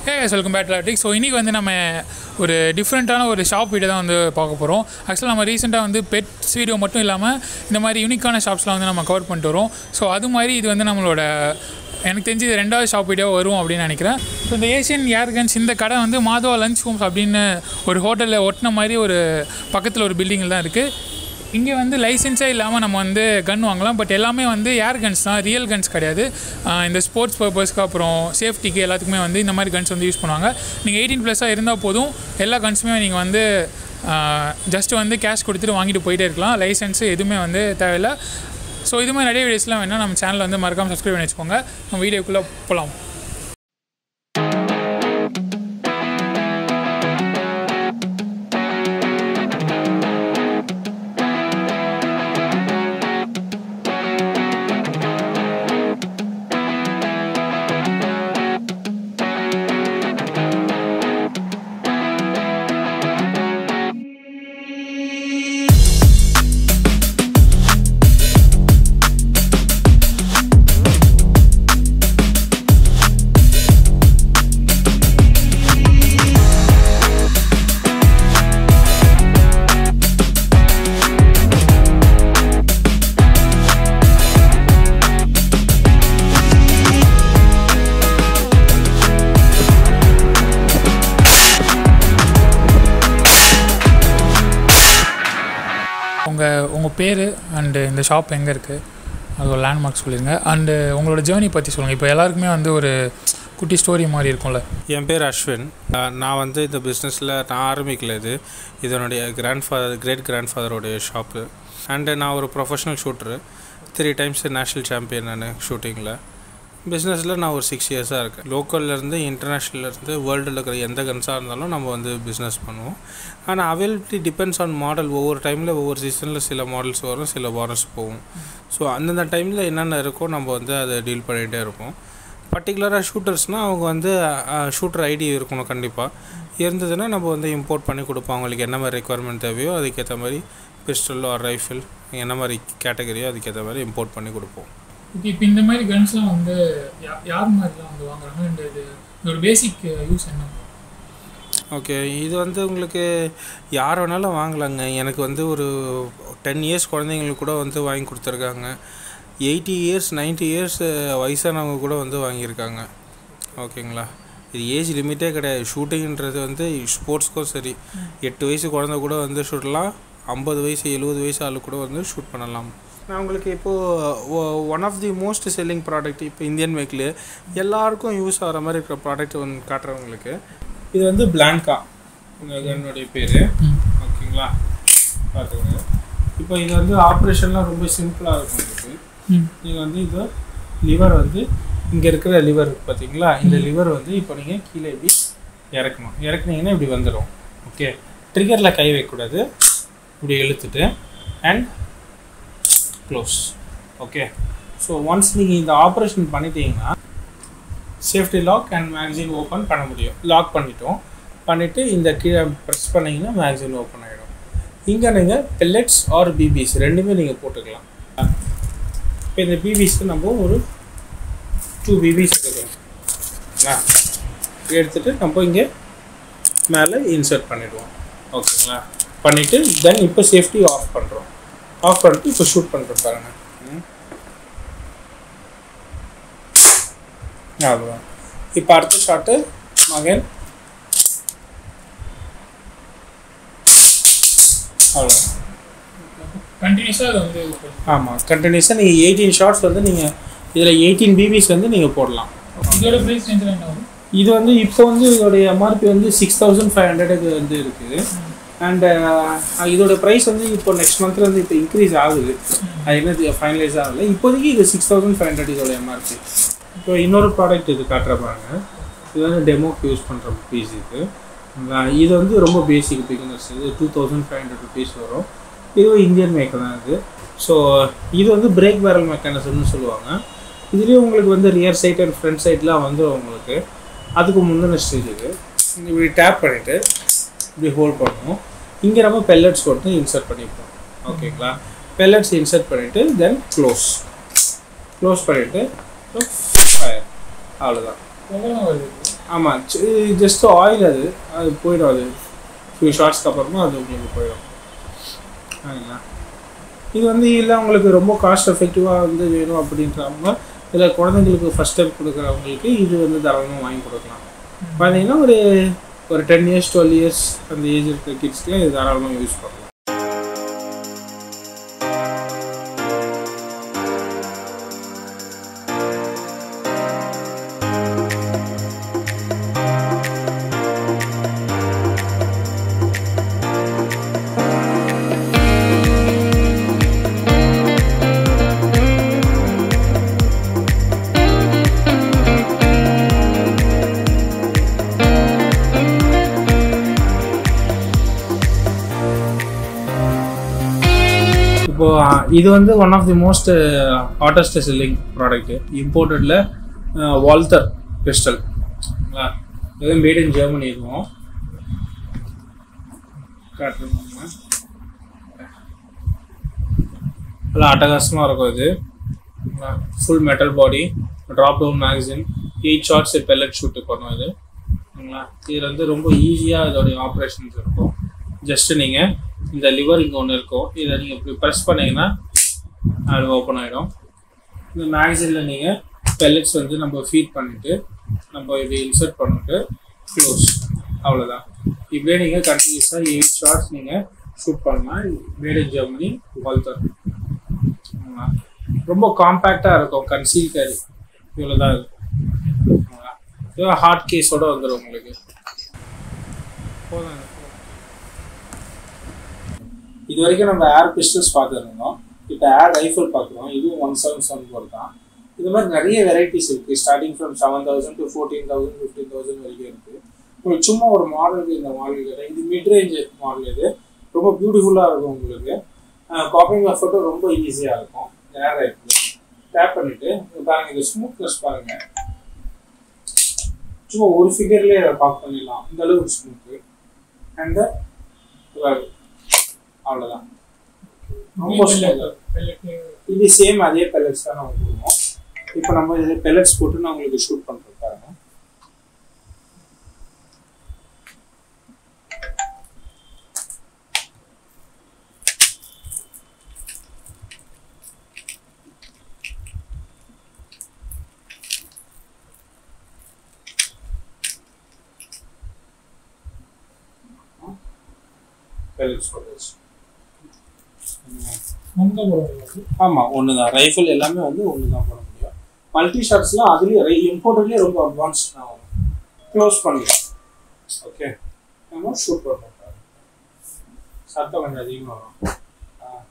ஹே welcome back லாட்டிக் so இன்றைக்கி வந்து நம்ம ஒரு டிஃப்ரெண்ட்டான ஒரு ஷாப் வீடியோ தான் வந்து பார்க்க போகிறோம் ஆக்சுவலாக நம்ம ரீசெண்டாக வந்து பெட்ஸ் வீடியோ மட்டும் இல்லாமல் இந்த மாதிரி யூனிக்கான ஷாப்ஸ்லாம் வந்து நம்ம கவர் பண்ணிட்டு வரோம் ஸோ அது மாதிரி இது வந்து நம்மளோட எனக்கு தெரிஞ்சு இது ரெண்டாவது ஷாப் வீடியோ வரும் அப்படின்னு நினைக்கிறேன் ஸோ இந்த ஏஷியன் ஏர்கன்ஸ் இந்த கடை வந்து மாதவா லஞ்ச் ஹோம்ஸ் அப்படின்னு ஒரு ஹோட்டலில் ஒட்டின மாதிரி ஒரு பக்கத்தில் ஒரு பில்டிங்கில் தான் இருக்குது இங்கே வந்து லைசன்ஸே இல்லாமல் நம்ம வந்து கன் வாங்கலாம் பட் எல்லாமே வந்து ஏர் கன்ஸ் தான் ரியல் கன்ஸ் கிடையாது ஆஹ் இந்த ஸ்போர்ட்ஸ் பர்பஸ்க்கு அப்புறம் சேஃப்டிக்கு எல்லாத்துக்குமே வந்து இந்த மாதிரி கன்ஸ் வந்து யூஸ் பண்ணுவாங்க நீங்கள் எயிட்டீன் ப்ளஸ்ஸாக இருந்தால் போதும் எல்லா கன்ஸுமே நீங்கள் வந்து ஜஸ்ட் வந்து கேஷ் கொடுத்துட்டு வாங்கிட்டு போயிட்டே இருக்கலாம் லைசன்ஸு எதுவுமே வந்து தேவையில்லை ஸோ இது மாதிரி நிறைய வீடியோஸ்லாம் வேணால் நம்ம சேனலை வந்து மறக்காமல் சப்ஸ்கிரைப் பண்ணி வச்சுக்கோங்க நம்ம வீடியோக்குள்ளே போகலாம் உங்கள் உங்கள் பேர் அண்டு இந்த ஷாப் எங்கே இருக்குது அது ஒரு லேண்ட்மார்க் சொல்லிடுங்க அண்டு உங்களோட ஜேர்னி பற்றி சொல்லுங்கள் இப்போ எல்லாருக்குமே வந்து ஒரு குட்டி ஸ்டோரி மாதிரி இருக்கும்ல என் பேர் அஸ்வின் அஹ் நான் வந்து இந்த பிஸ்னஸில் நான் ஆரம்பிக்கல இது இதனுடைய கிராண்ட் ஃபாதர் கிரேட் கிராண்ட் ஃபாதரோடைய ஷாப்பு அண்டு நான் ஒரு professional shooter three times national champion நான் ஷூட்டிங்கில் பிஸ்னஸில் நான் ஒரு சிக்ஸ் இயர்ஸாக இருக்கேன் லோக்கல்லேருந்து இன்டர்நேஷ்னல்லேருந்து வேர்ல்டில் இருக்கிற எந்த கன்ஸாக இருந்தாலும் நம்ம வந்து பிஸ்னஸ் பண்ணுவோம் ஆனால் அவைலபிலிட்டி டிபெண்ட்ஸ் ஆன் மாடல் ஒவ்வொரு டைமில் ஒவ்வொரு சீசனில் சில மாடல்ஸ் வரும் சில மாடல்ஸ் போகும் ஸோ அந்தந்த டைமில் என்னென்ன இருக்கோ நம்ம வந்து அதை டீல் பண்ணிகிட்டே இருப்போம் பர்டிகுலராக ஷூட்டர்ஸ்னால் அவங்க வந்து ஷூட்டர் ஐடி இருக்கணும் கண்டிப்பாக இருந்ததுன்னா நம்ம வந்து இம்போர்ட் பண்ணி கொடுப்போம் அவங்களுக்கு என்ன மாதிரி ரெக்குவயர்மெண்ட் தேவையோ அதுக்கேற்ற மாதிரி பிஸ்டலோ ரைஃபிள் என்ன மாதிரி கேட்டகரியோ அதுக்கேற்ற மாதிரி இம்போர்ட் பண்ணி கொடுப்போம் ஓகே இப்போ இந்த மாதிரி கன்ஸ்லாம் வந்து யா- யார் மாதிரிலாம் வந்து வாங்குறாங்க அண்ட் இது இதோட பேசிக் யூஸ் என்ன ஓகே இது வந்து உங்களுக்கு யார் வேணாலும் வாங்கலாங்க எனக்கு வந்து ஒரு டென் இயர்ஸ் குழந்தைங்களுக்கு கூட வந்து வாங்கி கொடுத்துருக்காங்க எயிட்டி இயர்ஸ் 90 இயர்ஸ் வயசானவங்க கூட வந்து வாங்கியிருக்காங்க ஓகேங்களா இது ஏஜ் லிமிட்டே கிடையாது ஷூட்டிங்ன்றது வந்து ஸ்போர்ட்ஸ்க்கும் சரி எட்டு வயசு குழந்தை கூட வந்து ஷூட்லாம் ஐம்பது வயசு எழுபது வயசு ஆளு கூட வந்து ஷூட் பண்ணலாம் நான் உங்களுக்கு இப்போது one of the most selling product இப்போ இந்தியன் மேக்கில் எல்லாருக்கும் யூஸ் ஆகிற மாதிரி இருக்கிற ப்ராடக்ட் ஒன்று காட்டுறவங்களுக்கு இது வந்து பிளாங்கா என்னுடைய பேர் ஓகேங்களா பார்த்துக்கோங்க இப்போ இது வந்து ஆப்ரேஷன்லாம் ரொம்ப சிம்பிளாக இருக்கும் உங்களுக்கு நீங்கள் வந்து இது லிவர் வந்து இங்கே இருக்கிற லிவர் பார்த்தீங்களா இந்த லிவர் வந்து இப்போ நீங்கள் கீழே இப்படி இறக்கணும் இறக்குனீங்கன்னா இப்படி வந்துடும் ஓகே ட்ரிகரில் கை வைக்கக்கூடாது இப்படி இழுத்துட்டு and close okay so once நீங்கள் இந்த ஆப்ரேஷன் பண்ணிட்டீங்கன்னா safety lock and magazine open பண்ண முடியும் லாக் பண்ணிட்டோம் பண்ணிவிட்டு இந்த கீழே ப்ரெஸ் பண்ணிங்கன்னா மேக்சின் ஓப்பன் ஆகிடும் இங்கே நீங்கள் பெல்லட்ஸ் ஆர் பிபிஸ் ரெண்டுமே நீங்கள் போட்டுக்கலாம் இப்போ இந்த பிபிஸ்க்கு நம்ம ஒரு டூ பிபிஸ் எடுக்கிறோம் ஓகேங்களா எடுத்துகிட்டு நம்ம இங்கே மேலே இன்சர்ட் பண்ணிடுவோம் ஓகேங்களா பண்ணிவிட்டு தென் இப்போ சேஃப்டி ஆஃப் பண்ணுறோம் ஆஃப் பண்ணிட்டு இப்போ ஷூட் பண்ணுறோம் பாருங்கள் ம். அவ்வளோதான் இப்போ அடுத்த ஷாட்டு மகன் அவ்வளோ கண்டினியூஸாக அதை வந்து use பண்ணணும். ஆமாம் கண்டினியூஸாக நீங்கள் எயிட்டீன் ஷார்ட்ஸ் வந்து நீங்கள் இதில் எயிட்டீன் பிபிஸ் வந்து நீங்கள் போடலாம் இதோட ப்ரைஸ் ரேஞ்சில் என்ன வரும் இது வந்து இப்போ வந்து இதோடைய எம்ஆர்பி வந்து சிக்ஸ் தௌசண்ட் ஃபைவ் ஹண்ட்ரடுக்கு வந்து இருக்குது அண்ட் இதோட ப்ரைஸ் வந்து இப்போ நெக்ஸ்ட் மந்த்ல வந்து இப்போ இன்க்ரீஸ் ஆகுது அது என்ன ஃபைனலைஸ் ஆகல இப்போதைக்கு இது சிக்ஸ் தௌசண்ட் ஃபைவ் ஹண்ட்ரட் இதோட எம்ஆர்பி இப்போ இன்னொரு ப்ராடக்ட் இது காட்டுற பாருங்க இது வந்து டெமோக்கு யூஸ் பண்ணுற பீஸ் இது அஹ் இது வந்து ரொம்ப பேசிக் பிகினர்ஸ் இது two thousand five hundred rupees வரும் இதுவும் இந்தியன் மேக்கர் தான் இது ஸோ இது வந்து பிரேக் பேரல் மெக்கானிசம்னு சொல்லுவாங்க இதுலேயே உங்களுக்கு வந்து ரியர் சைட் அண்ட் ஃப்ரண்ட் சைட்லாம் வந்துடும் உங்களுக்கு அதுக்கு முந்தின ஸ்டேஜ் இது இப்படி டேப் பண்ணிவிட்டு இப்படி ஹோல்ட் பண்ணுவோம் இங்கே நம்ம பெல்லட்ஸ் போட்டு இன்சர்ட் பண்ணிப்போம் ஓகேங்களா பெல்லட்ஸ் இன்சர்ட் பண்ணிவிட்டு தென் க்ளோஸ் க்ளோஸ் பண்ணிவிட்டு ஃபயர் அவ்வளோதான் எவ்வளோ வருது ஆமாம் ஜஸ்ட் ஆயில் அது அது போயிடும் அது ஃபியூ ஷார்ட்ஸ்க்கு அப்புறமா அது உங்களுக்கு போயிடும் சரிங்களா இது வந்து இல்லை உங்களுக்கு ரொம்ப காஸ்ட் எஃபெக்டிவாக வந்து வேணும் அப்படின்றவங்க இல்லை குழந்தைங்களுக்கு ஃபஸ்ட் டைம் கொடுக்குறவங்களுக்கு இது வந்து தாராளமாக வாங்கி கொடுக்கலாம் பார்த்தீங்கன்னா ஒரு ஒரு டென் இயர்ஸ் டுவெல் இயர்ஸ் அந்த ஏஜ் இருக்கிற கிட்ஸ்க்கு இது தாராளமாக யூஸ் பண்ணலாம் இப்போ அஹ், இது வந்து one of the most hottest selling product இம்போர்ட்டடில் வால்தர் பிஸ்டல் இது மேட் இன் ஜெர்மனி இருக்கும் காட்டுறேன் நல்லா அட்டகாசமாக இருக்கும் இது full metal body drop down magazine eight shots pellet shoot பண்ணும் இது சரிங்களா இதில் வந்து ரொம்ப ஈஸியாக இதோடைய ஆப்ரேஷன்ஸ் இருக்கும் ஜஸ்ட் நீங்கள் இந்த லிவர் இங்கே ஒன்று இருக்கும் இதை நீங்கள் இப்படி ப்ரெஸ் பண்ணீங்கன்னா அது ஓப்பன் ஆகிடும் இந்த மேகசினில் நீங்கள் பெல்லட்ஸ் வந்து நம்ம ஃபீட் பண்ணிவிட்டு நம்ம இது இன்சர்ட் பண்ணிட்டு க்ளோஸ் அவ்வளோதான் இப்படியே நீங்கள் கண்டினியூஸாக எயிட் ஷார்ட்ஸ் நீங்கள் ஷூட் பண்ணலாம் மேட் இன் ஜெர்மனி வால்தர் ரொம்ப காம்பேக்டாக இருக்கும் கன்சீல் கேரி இவ்வளோ தான் இருக்கும் ஹார்ட் கேஸோட வந்துடும் உங்களுக்கு போதும் இது வரைக்கும் நம்ம ஏர் பிஸ்டல்ஸ் பார்த்துருந்தோம் இப்போ ஏர் ரைஃபிள் பார்க்குறோம் இதுவும் ஒன் செவன் செவன் ஃபோர் தான் இது மாதிரி நிறைய வெரைட்டிஸ் இருக்குது starting from seven thousand to fourteen thousand fifteen thousand வரைக்கும் இருக்குது உங்களுக்கு சும்மா ஒரு மாடலுக்கு இந்த மாடல் கேட்டேன் இது மிட் ரேஞ்ச் மாடல் இது ரொம்ப பியூட்டிஃபுல்லாக இருக்கும் உங்களுக்கு காப்பிங் எஃபர்ட்டும் ரொம்ப ஈஸியாக இருக்கும் ஏர் ரைஃபிள் டேப் பண்ணிவிட்டு பாருங்கள் இது ஸ்மூத்னஸ் பாருங்கள் சும்மா ஒரு ஃபிகர்லேயே அதை பாக் பண்ணிடலாம் இந்த அளவுக்கு ஸ்மூத்து அண்ட் அவ்வளோதான் ரொம்ப ஸ்மூத் இது சேம் அதே பெல்லட்ஸ் தான் நம்ம கொடுப்போம் இப்போ நம்ம இது பெல்லட்ஸ் போட்டு நான் உங்களுக்கு ஷூட் பண்ணுறோம் பாருங்க பெல்லட்ஸ் போட்டு ஆமாம் ஒன்று தான் ரைஃபிள் எல்லாமே வந்து ஒன்று தான் போட முடியும் மல்டி ஷாட்ஸ்லாம் அதுலேயே இம்போர்ட்டட்லேயே ரொம்ப அட்வான்ஸ் தான் வரும் க்ளோஸ் பண்ணிடலாம் ஓகே நம்ம ஷூட் பண்ணுறோம் சத்தம் கொஞ்சம் அதிகமாக வரும் ஆ.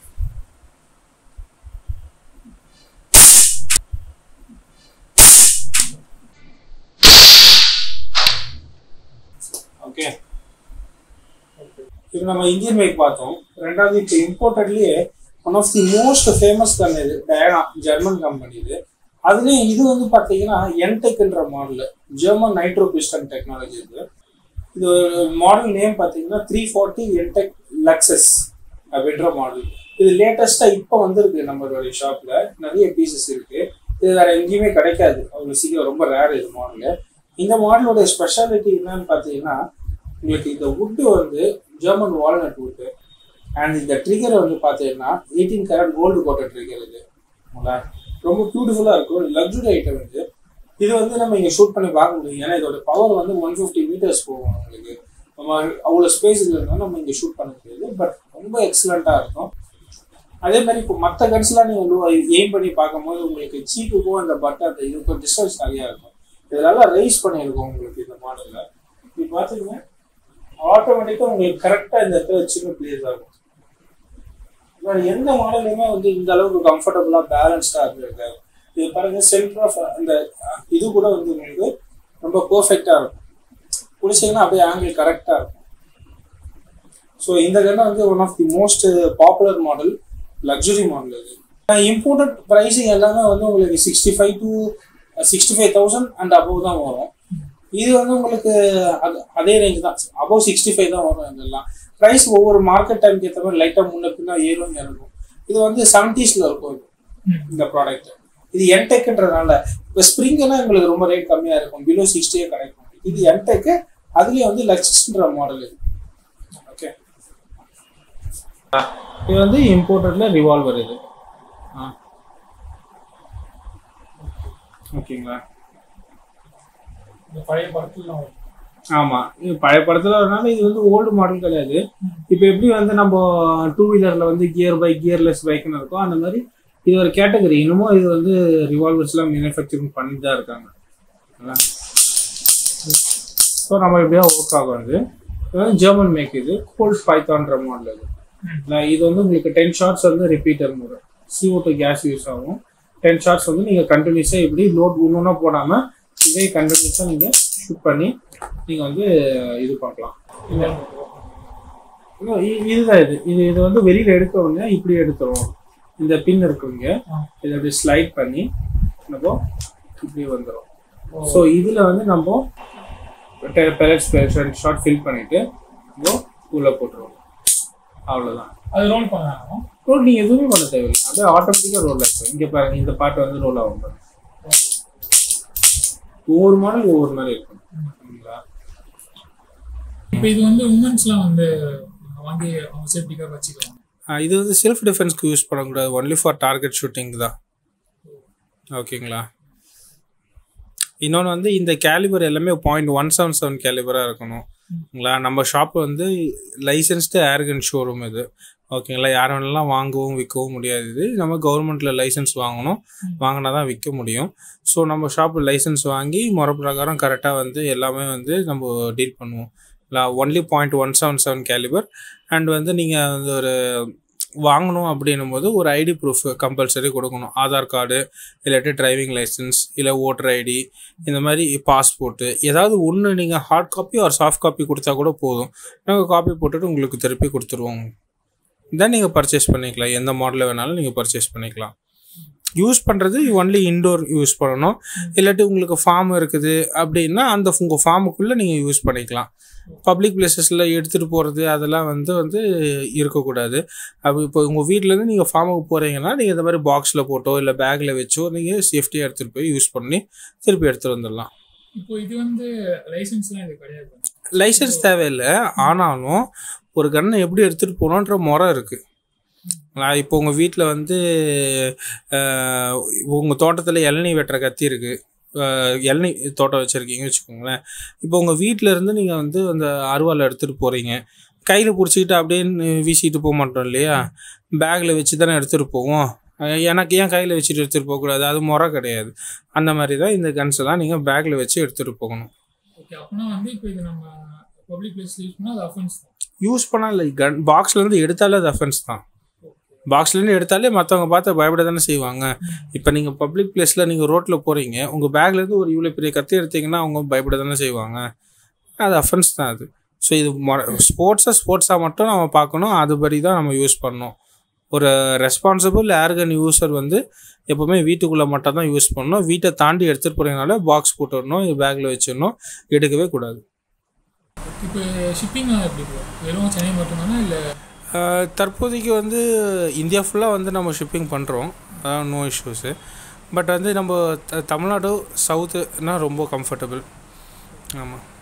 ஓகே இப்போ நம்ம இந்தியன் பைக் பார்த்தோம் ரெண்டாவது இப்போ இம்போர்ட்டட்லேயே one of the most famous gun இது டயனா ஜெர்மன் கம்பெனி இது அதுலேயும் இது வந்து பார்த்தீங்கன்னா என்டெக்ன்ற model German nitro piston technology இது இது மாடல் நேம் பார்த்தீங்கன்னா த்ரீ ஃபார்ட்டி என்டெக் லக்ஸஸ் அப்படின்ற மாடல் இது லேட்டஸ்ட்டாக இப்போ வந்திருக்கு நம்மளுடைய ஷாப்பில் நிறைய பீசஸ் இருக்கு இது வேற எங்கேயுமே கிடைக்காது அவ்வளோ சீக்கிரம் ரொம்ப ரேர் இது மாடலு இந்த மாடலோட ஸ்பெஷாலிட்டி என்னன்னு பார்த்தீங்கன்னா உங்களுக்கு இந்த வுட்டு வந்து ஜெர்மன் வால்நட் வுட்டு அண்ட் இந்த ட்ரிகரை வந்து பார்த்தீங்கன்னா eighteen carat gold coated trigger இது ஓகேங்களா ரொம்ப பியூட்டிஃபுல்லாக இருக்கும் லக்ஸுரி ஐட்டம் இது இது வந்து நம்ம இங்கே ஷூட் பண்ணி பார்க்க முடியும் ஏன்னா இதோட பவர் வந்து ஒன் ஃபிஃப்டி மீட்டர்ஸ் போகும் உங்களுக்கு நம்ம அவ்வளோ ஸ்பேஸ் இருந்தால் நம்ம இங்கே ஷூட் பண்ண முடியாது பட் ரொம்ப எக்ஸலண்ட்டாக இருக்கும் அதே மாதிரி இப்போ மற்ற கன்ஸ்லாம் நீங்கள் எய்ம் பண்ணி பார்க்கும்போது உங்களுக்கு சீக்குக்கும் அந்த பட் அந்த இதுக்கும் டிஸ்டன்ஸ் நிறையா இருக்கும் இதெல்லாம் ரைஸ் பண்ணியிருக்கோம் உங்களுக்கு இந்த மாடலில் இது பார்த்தீங்கன்னா ஆட்டோமேட்டிக்காக உங்களுக்கு கரெக்டாக இந்த இடத்துல வச்சுன்னு பிளேஸ் ஆகும் வேற எந்த மாடலுமே வந்து இந்த அளவுக்கு கம்ஃபர்டபுளாக பேலன்ஸ்டாக இருந்திருக்காது இது பாருங்க சென்டர் ஆஃப் அந்த அஹ், இது கூட வந்து உங்களுக்கு ரொம்ப பர்ஃபெக்டாக இருக்கும் பிடிச்சிங்கன்னா அப்படியே ஆங்கிள் கரெக்டாக இருக்கும் ஸோ இந்த கண்ணை வந்து one of the most popular model luxury model இது இம்போர்ட்டட் ப்ரைஸிங் எல்லாமே வந்து உங்களுக்கு sixty five to sixty five thousand and above தான் வரும் இது வந்து உங்களுக்கு அது அதே ரேஞ்ச் தான் அபவ் சிக்ஸ்டி ஃபைவ் தான் வரும் இதெல்லாம் ப்ரைஸ் ஒவ்வொரு மார்க்கெட் டைம்க்கு ஏற்ற மாதிரி லைட்டாக முன்ன பின்னா ஏறும் இறங்கும் இது வந்து செவன்டீஸில் இருக்கும் இது இந்த ப்ராடக்ட் இது என்டெக்ன்றதுனால இப்போ ஸ்ப்ரிங்னா உங்களுக்கு ரொம்ப ரேட் கம்மியாக இருக்கும் பிலோ சிக்ஸ்டியே கிடைக்கும் இது என்டெக்கு அதுலேயே வந்து லக்ஸஸ்ன்ற மாடல் இது ஓகே இது வந்து இம்போர்ட்டட்ல ரிவால்வர் இது ஆ ஓகேங்களா இந்த பழைய படத்துலாம் வரும் ஆமாம் இது பழைய படத்தில் வரனால இது வந்து ஓல்டு மாடல் கிடையாது இப்போ எப்படி வந்து நம்ம டூ வீலரில் வந்து கியர் பைக் கியர்லெஸ் பைக்னு இருக்கும் அந்த மாதிரி இது ஒரு கேட்டகரி இன்னமும் இது வந்து ரிவால்வர்ஸ்லாம் மேனுஃபேக்சரிங் பண்ணி தான் இருக்காங்க ஸோ நம்ம எப்படியா ஒர்க் ஆகும் இது இது வந்து ஜெர்மன் மேக் இது கோல்ட் பைத்தான்ற மாடல் இது நான் இது வந்து உங்களுக்கு டென் ஷார்ட்ஸ் வந்து ரிப்பீட்டர் முறை CO2 டூ கேஸ் யூஸ் ஆகும் டென் ஷார்ட்ஸ் வந்து நீங்கள் கண்டினியூஸாக இப்படி லோட் ஒன்று போடாமல் இதே கண்டினியூஸாக நீங்கள் ஷூட் பண்ணி நீங்கள் வந்து இது பார்க்கலாம் இல்ல, இ- இதுதான் இது இது இது வந்து வெளியில் எடுக்க உடனே இப்படி எடுத்துரும் இந்த பின் இருக்குங்க இதை அப்படி ஸ்லைட் பண்ணி நம்ம இப்படி வந்துடும் ஸோ இதில் வந்து நம்ம பெலட்ஸ் ரெண்டு ஷார்ட் ஃபில் பண்ணிட்டு இப்போ உள்ளே போட்டுருவோம் அவ்வளோதான் அது ரோல் பண்ணாங்க ரோல் நீங்கள் எதுவுமே பண்ண தேவையில்லை அது ஆட்டோமேட்டிக்காக ரோல் ஆகிடும் இங்கே பாருங்க இந்த பாட்டு வந்து ரோல் ஆகும் பாருங்க. ஒவ்வொரு மாடல் ஒவ்வொரு மாதிரி இருக்கும் சரிங்களா இப்போ இது வந்து உமன்ஸ்லாம் வந்து வாங்கி அவங்க சேஃப்டிக்காக வச்சுக்கலாம் ஆ, இது வந்து செல்ஃப் டிஃபென்ஸ்க்கு யூஸ் பண்ணக்கூடாது ஒன்லி ஃபார் டார்கெட் ஷூட்டிங் தான் ஓகேங்களா இன்னொன்று வந்து இந்த கேலிபர் எல்லாமே பாயிண்ட் ஒன் செவன் செவன் கேலிபராக இருக்கணும்ங்களா நம்ம ஷாப் வந்து லைசன்ஸ்டு ஏர்கன் ஷோரூம் இது ஓகேங்களா யார் வேணாலும் வாங்கவும் விற்கவும் முடியாது இது நம்ம கவர்மெண்ட்டில் லைசன்ஸ் வாங்கணும் வாங்கினா தான் விற்க முடியும் ஸோ நம்ம ஷாப்பில் லைசன்ஸ் வாங்கி முறை பிரகாரம் கரெக்டாக வந்து எல்லாமே வந்து நம்ம டீல் பண்ணுவோம் only point one seven seven calibre and வந்து நீங்கள் வந்து ஒரு வாங்கணும் அப்படின்னும் போது ஒரு ஐடி ப்ரூஃப் கம்பல்சரி கொடுக்கணும் ஆதார் கார்டு இல்லாட்டி டிரைவிங் லைசன்ஸ் இல்லை ஓட்டர் ஐடி இந்த மாதிரி பாஸ்போர்ட்டு ஏதாவது ஒன்று நீங்கள் ஹார்ட் காப்பி ஒரு சாஃப்ட் காப்பி கொடுத்தா கூட போதும் நாங்கள் காப்பி போட்டுட்டு உங்களுக்கு திருப்பி கொடுத்துருவோம் தென் நீங்கள் பர்ச்சேஸ் பண்ணிக்கலாம் எந்த மாடலில் வேணாலும் நீங்கள் பர்ச்சேஸ் பண்ணிக்கலாம் யூஸ் பண்ணுறது ஒன்லி இன்டோர் யூஸ் பண்ணணும் இல்லாட்டி உங்களுக்கு ஃபார்ம் இருக்குது அப்படின்னா அந்த உங்கள் ஃபார்முக்குள்ளே நீங்கள் யூஸ் பண்ணிக்கலாம் பப்ளிக் பிளேசஸில் எடுத்துகிட்டு போகிறது அதெல்லாம் வந்து வந்து இருக்கக்கூடாது அப்போ இப்போ உங்கள் வீட்டிலேருந்து நீங்கள் ஃபார்முக்கு போகிறீங்கன்னா நீங்கள் இந்த மாதிரி பாக்ஸில் போட்டோ இல்லை பேக்கில் வச்சோ நீங்கள் சேஃப்டியாக எடுத்துகிட்டு போய் யூஸ் பண்ணி திருப்பி எடுத்துகிட்டு வந்துடலாம் இப்போ இது வந்து லைசன்ஸ்லாம் இது கிடையாது லைசன்ஸ் தேவையில்லை ஆனாலும் ஒரு கன்னை எப்படி எடுத்துகிட்டு போகணுன்ற முறை இருக்குது நான் இப்போ உங்கள் வீட்டில் வந்து உங்கள் தோட்டத்தில் இளநீ வெட்டுற கத்தி இருக்குது இளநீ தோட்டம் வச்சுருக்கீங்கன்னு வச்சுக்கோங்களேன் இப்போ உங்கள் வீட்டில் இருந்து நீங்கள் வந்து அந்த அருவாள் எடுத்துகிட்டு போகிறீங்க கையில் பிடிச்சிக்கிட்டு அப்படியே வீசிட்டு போக மாட்டோம் இல்லையா பேக்கில் வச்சு தானே எடுத்துகிட்டு போவோம் அஹ் எனக்கு ஏன் கையில் வச்சுட்டு எடுத்துகிட்டு போகக்கூடாது அது முறை கிடையாது அந்த மாதிரி தான் இந்த கன்ஸ் எல்லாம் நீங்கள் பேக்கில் வச்சு எடுத்துகிட்டு போகணும் ஓகே அப்படின்னா வந்து இப்போ இது நம்ம பப்ளிக் பிளேஸ்ல யூஸ் பண்ணால் அது அஃபென்ஸ் தான் யூஸ் பண்ணால் இல்லை கன் பாக்ஸ்லேருந்து எடுத்தாலே அது அஃபென்ஸ் தான் பாக்ஸ்லேருந்து எடுத்தாலே மற்றவங்க பார்த்து பயப்பட தானே செய்வாங்க இப்போ நீங்கள் பப்ளிக் பிளேஸில் நீங்கள் ரோட்டில் போகிறீங்க உங்கள் பேக்லேருந்து ஒரு இவ்வளோ பெரிய கத்தி எடுத்தீங்கன்னா அவங்க பயப்பட தானே செய்வாங்க அது அஃபென்ஸ் தான் அது ஸோ இது ஸ்போர்ட்ஸை ஸ்போர்ட்ஸாக மட்டும் நம்ம பார்க்கணும் அதுபடி தான் நம்ம யூஸ் பண்ணணும் ஒரு ரெஸ்பான்சிபிள் ஏர்கன் யூசர் வந்து எப்போவுமே வீட்டுக்குள்ளே மட்டும் தான் யூஸ் பண்ணணும் வீட்டை தாண்டி எடுத்துகிட்டு போகிறீங்கனால பாக்ஸ் போட்டுடணும் பேக்கில் வச்சிடணும் எடுக்கவே கூடாது இப்போ ஷிப்பிங்லாம் எப்படி bro? வெறும் சென்னை மட்டும்தானா இல்லை ஆஹ் தற்போதைக்கு வந்து இந்தியா ஃபுல்லாக வந்து நம்ம ஷிப்பிங் பண்ணுறோம் நோ இஷ்யூஸு பட் வந்து நம்ம த- தமிழ்நாடு சவுத்துனா ரொம்ப கம்ஃபர்டபுள் ஆமாம்